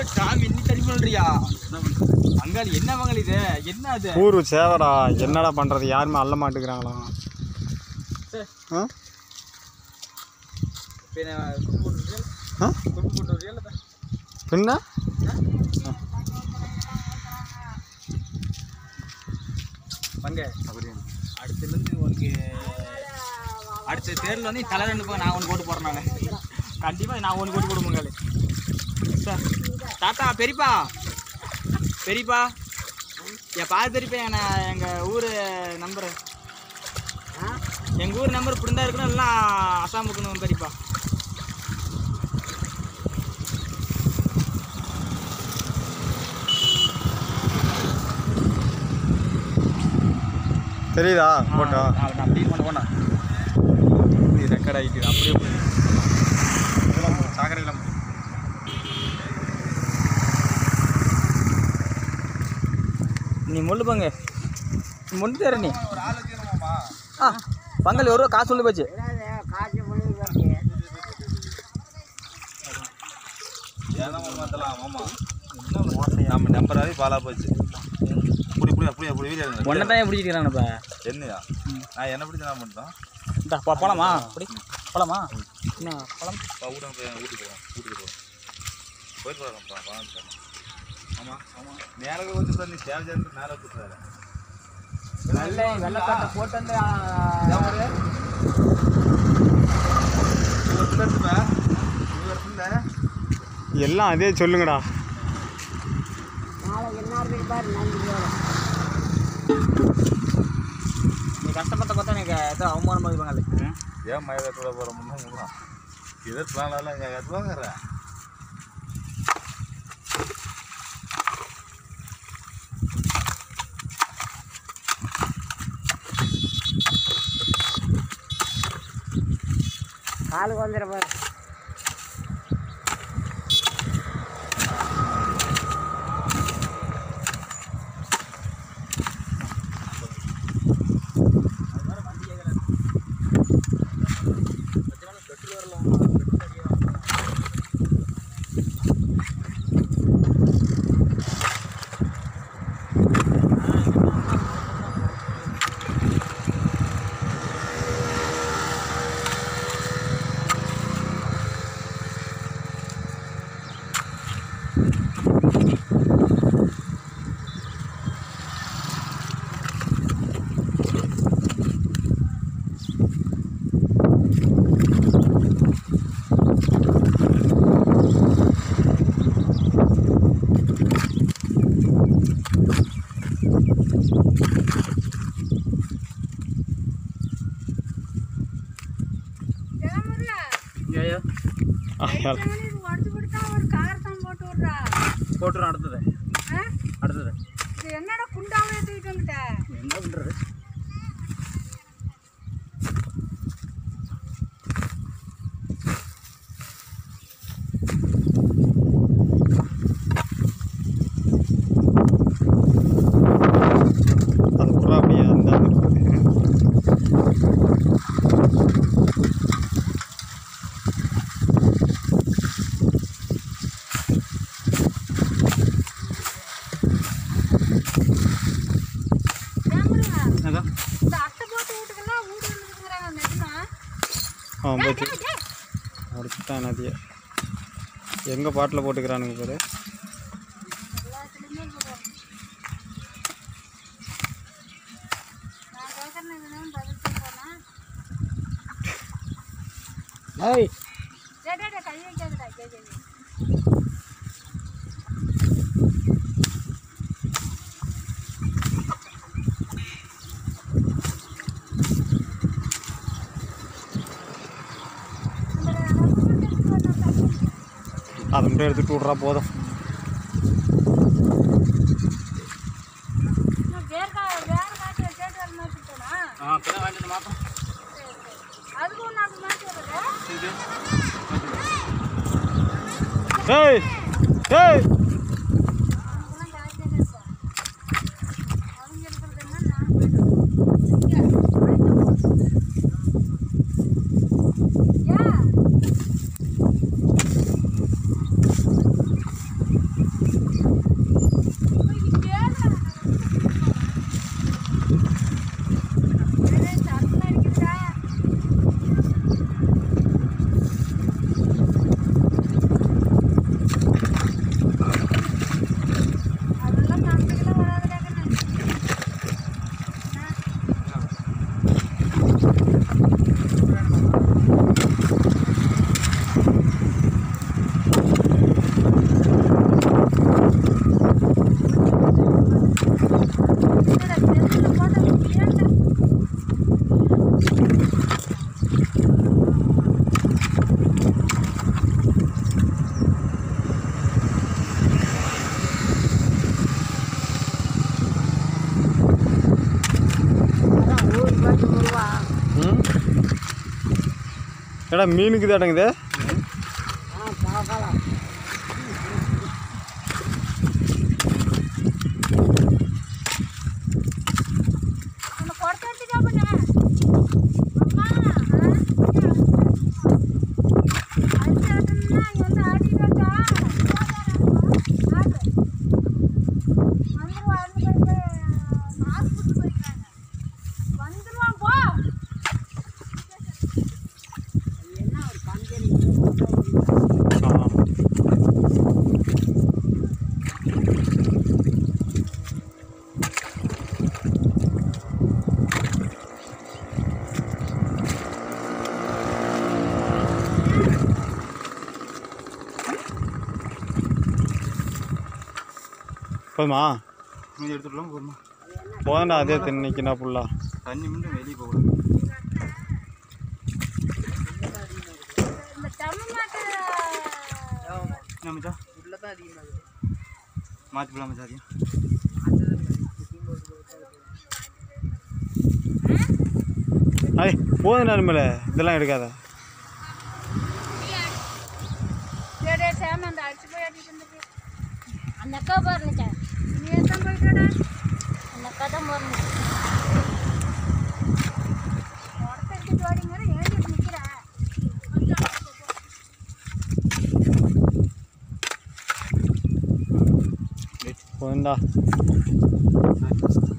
சாமி இன்னி தண்ணி பண்ணுறியா அங்காளி என்ன மகள் இது என்ன அது ஊர் சேவடா என்னடா பண்ணுறது யாருமே அள்ள மாட்டேங்கிறாங்களா ஆ இப்போ நான் குடும்பம் போட்டுருக்கியா ஆ குடும்பம் போட்டுருக்கியா இல்லை பின்ன பங்க அடுத்துலேருந்து உனக்கு அடுத்த தேர்தல் வந்து தலை ரெண்டு பக்கம் நான் ஒன்று போட்டு போகிறேன் நான் கண்டிப்பாக நான் ஒன்று போட்டு போட மங்காளி சார் தாத்தா பெரியப்பா பெரியப்பா என் பாரு பெரியப்பா நான் எங்கள் ஊர் நம்பரு எங்கள் ஊர் நம்பர் இப்படி தான் இருக்கணும் எல்லாம் அசாம் இருக்கணும் பெரியப்பா தெரியுதா போட்டோ ஆ, நான் அப்படியே கொண்டு போனேன் இது ரெக்கார்ட் ஆகிட்டு அப்படியே போய் சாக்கடையில் நீ முள்ளு பங்கு முன்னு தேர நீ ஆ பங்கல் ஒரு ரூபா காசு சொல்லி போச்சு நம்ம நம்பராகவே பாலா போச்சு புடி புடி அப்படி அப்படி வீடியோ எடுங்க. ஒன்றை தான் பிடிச்சிக்கிறானப்பா என்னையா நான் என்ன பிடிச்ச நான் பண்ணிட்டோம் இந்த போ போலாமா அப்படி போலாமா என்ன போலாம் ஊட்ட போய் ஊட்டி போகிறோம் ஊட்டி போகிறோம் போயிட்டு வரோம்ப்பா வாங்க ஆமாம் ஆமாம் மேலே வச்சுட்டு நீ சேவை சேர்ந்து மேலே வச்சுட்டாரு வெள்ளை வெள்ளக்காட்டை போட்டு வந்து எல்லாம் அதே சொல்லுங்கடா நீ கஷ்டப்பட்ட பார்த்தா எனக்கு ஏதோ அவமானம் பண்ணுவாங்க ஏன் மழை கட்டுல போகிற முன்னா இதை பிளான்லாம் இங்கே கட்டுவாங்கிற காலுக்கு வந்துட பாரு ஐயோ உடச்சு கொடுத்தா ஒரு காரத்தான் போட்டு விட்றா போட்டுரும் அடுத்தது ஆ? அடுத்தது இது என்னடா குண்டாவே தூக்கிட்டு வந்துட்ட என்ன பண்ணுறது அது விட்றா அப்படியே அந்த அந்த இருக்குது. ஏமுருகா, அதான் இந்த அட்டை போட்டு வீட்டுக்கெல்லாம் வீடு வந்துருக்குறாங்க நிஜமா ஆ போச்சு டேய், டேய். முடிச்சுட்டான் என்னதையே எங்கே பாட்டில் போட்டுக்கிறானுங்க பாரு எல்லாத்துலயுமே போடுவாங்க. நான் கேட்கறேன் இதுன்னு பதில் சொல்றேனா? ஏய் டேய், டேய், டேய், கை வைக்காதடா, கை வை. இந்த ரப்பர் மட்டும் எடுத்துட்டு வரணும், தம்பி. அதை மட்டும் எடுத்துகிட்டு விட்றா போதும் இன்னும் வேர்க்கா வேற காட்டு கேட்டு வர மாதிரி இருக்கா? ஆ இப்போ தான் வாங்கிட்டு மாற்றம் சரி, சரி. அதுக்கும் ஒன்று அப்படி மாற்றி வருது ஏய் ஏய் அவனுக்குலாம் ஜாஸ்தியாக இருக்கும் அவங்க இருக்கிறது என்ன நான் போயிட்டு ஏன் ஏடா மீனுக்கு தாட்டங்குது அந்த குடத்தை எடுத்துட்டா பண்ண அம்மா அரிசி ஆட்டணும்னா இங்க வந்து ஆட்டிட்டாக்கா ஆட்டு வந்துருவா வந்து ஹாஸ்பிட்டல் போயிருக்காங்க வந்துருவான் போ ஆ போதுமா கொஞ்சம் எடுத்துடலாம் போதுமா போதண்டா அதே தின்னிக்கினா ஃபுல்லா தண்ணி மட்டும் வெளியே போகக்கூடாது இந்த தமிழ் நாட்டு என்ன மச்சா மாற்றி போடலாம் மச்சா அதையும் ஐய் போதுண்டா இனிமேல் இதெல்லாம் எடுக்காத டேடே சாமி அந்த அடிச்சு போய் அடிச்சு வந்துட்டு அந்த அக்கா பாருங்க நீ எத்தான் போயிட்டடா அந்த அக்கா தான் பாருங்க உடத்த எடுத்துட்டு வாடிங்க ஏன் இப்படி நிக்கிற கொஞ்சம் போதுண்டா